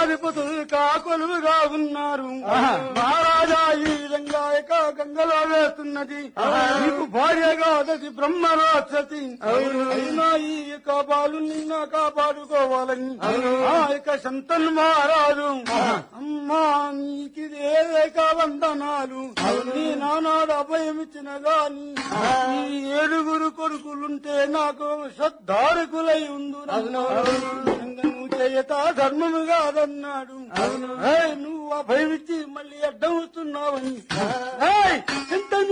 అధిపతులు కాకొలువుగా ఉన్నారు మహారాజా ఈ విధంగా ఏక గంగలో వేస్తున్నది నీకు భార్యగా అదది బ్రహ్మ రాక్షసి అయినా ఈ యొక్క బాలు నిన్న కాపాడుకోవాలని ఆ యొక్క సంతన్ మహారాజు అమ్మా నీకు ఏక వందనాలు నీ నానాడు అభయం ఇచ్చిన గాని ఈ ఏడుగురు కొడుకులుంటే నాకు శ్రద్ధారకులై ఉండు నువ్వు చేయత ధర్మము కాదన్నాడు ఏయ్, నువ్వు అభయం ఇచ్చి మళ్ళీ అడ్డం వస్తున్నావని ఏయ్, ఎంత